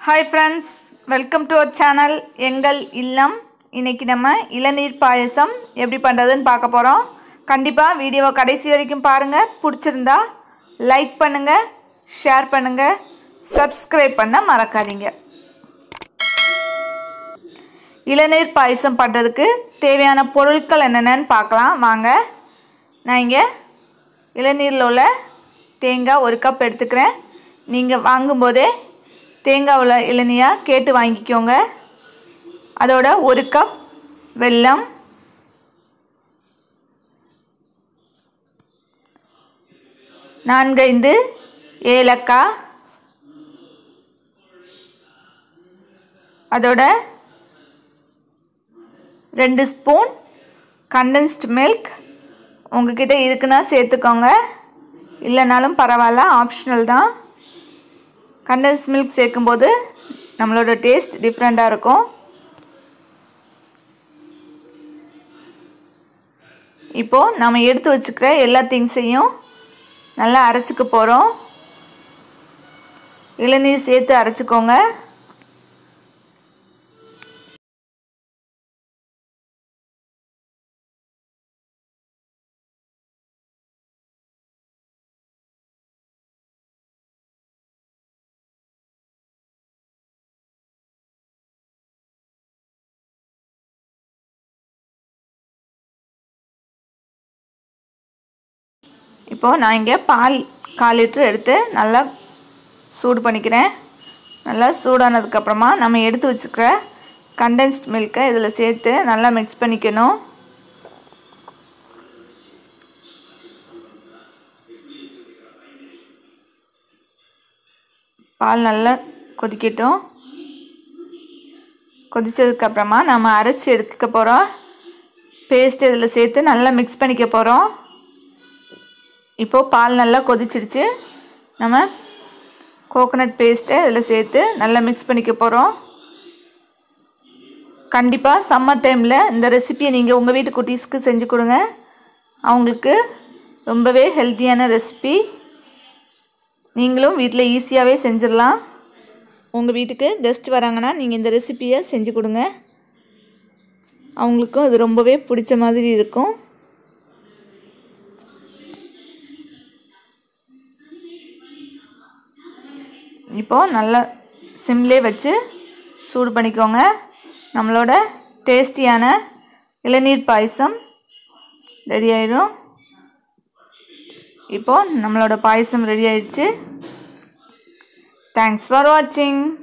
hi friends welcome to our channel எங்கள் இல்லம் இன்னைக்கு நம்ம இளநீர் பாயசம் எப்படி பண்ணுறதுன்னு பார்க்க போகிறோம் கண்டிப்பாக வீடியோவை கடைசி வரைக்கும் பாருங்கள் பிடிச்சிருந்தா லைக் பண்ணுங்கள் ஷேர் பண்ணுங்கள் சப்ஸ்கிரைப் பண்ண மறக்காதீங்க இளநீர் பாயசம் பண்ணுறதுக்கு தேவையான பொருட்கள் என்னென்னு பார்க்கலாம் வாங்க நான் இங்கே இளநீரில் உள்ள தேங்காய் ஒரு கப் எடுத்துக்கிறேன் நீங்கள் வாங்கும்போதே தேங்காய் உள்ள இளநியாக கேட்டு வாங்கிக்கோங்க அதோட ஒரு கப் வெல்லம் நான்கைந்து ஏலக்காய் அதோட ரெண்டு ஸ்பூன் கண்டென்ஸ்ட் மில்க் உங்ககிட்ட இருக்குன்னா சேர்த்துக்கோங்க இல்லைனாலும் பரவாயில்ல ஆப்ஷனல் தான் கண்டென்ஸ் மில்க் சேர்க்கும்போது நம்மளோட டேஸ்ட் டிஃப்ரெண்ட்டாக இருக்கும் இப்போது நம்ம எடுத்து வச்சுக்கிற எல்லா திங்ஸையும் நல்லா அரைச்சிக்க போகிறோம் இளநீர் சேர்த்து அரைச்சிக்கோங்க இப்போது நான் இங்கே பால் கால் லிட்ரு எடுத்து நல்லா சூடு பண்ணிக்கிறேன் நல்லா சூடானதுக்கப்புறமா நம்ம எடுத்து வச்சுக்கிற கண்டென்ஸ்ட் மில்கை இதில் சேர்த்து நல்லா மிக்ஸ் பண்ணிக்கணும் பால் நல்லா கொதிக்கட்டும் கொதித்ததுக்கப்புறமா நம்ம அரைச்சி எடுத்துக்க போகிறோம் பேஸ்ட் இதில் சேர்த்து நல்லா மிக்ஸ் பண்ணிக்க போகிறோம் இப்போது பால் நல்லா கொதிச்சிடுச்சு நம்ம கோகோனட் பேஸ்ட்டை இதில் சேர்த்து நல்லா மிக்ஸ் பண்ணிக்க போகிறோம் கண்டிப்பாக சம்மர் டைமில் இந்த ரெசிப்பியை நீங்கள் உங்கள் வீட்டு குட்டீஸ்க்கு செஞ்சு கொடுங்க அவங்களுக்கு ரொம்பவே ஹெல்த்தியான ரெசிபி நீங்களும் வீட்டில் ஈஸியாகவே செஞ்சிடலாம் உங்கள் வீட்டுக்கு கெஸ்ட் வராங்கன்னா நீங்கள் இந்த ரெசிப்பியை செஞ்சு கொடுங்க அவங்களுக்கும் அது ரொம்பவே பிடிச்ச மாதிரி இருக்கும் இப்போது நல்லா சிம்லே வச்சு சூடு பண்ணிக்கோங்க நம்மளோட டேஸ்டியான இளநீர் பாயசம் ரெடி ஆயிடும் இப்போது நம்மளோட பாயசம் ரெடி ஆயிடுச்சு தேங்க்ஸ் ஃபார் வாட்சிங்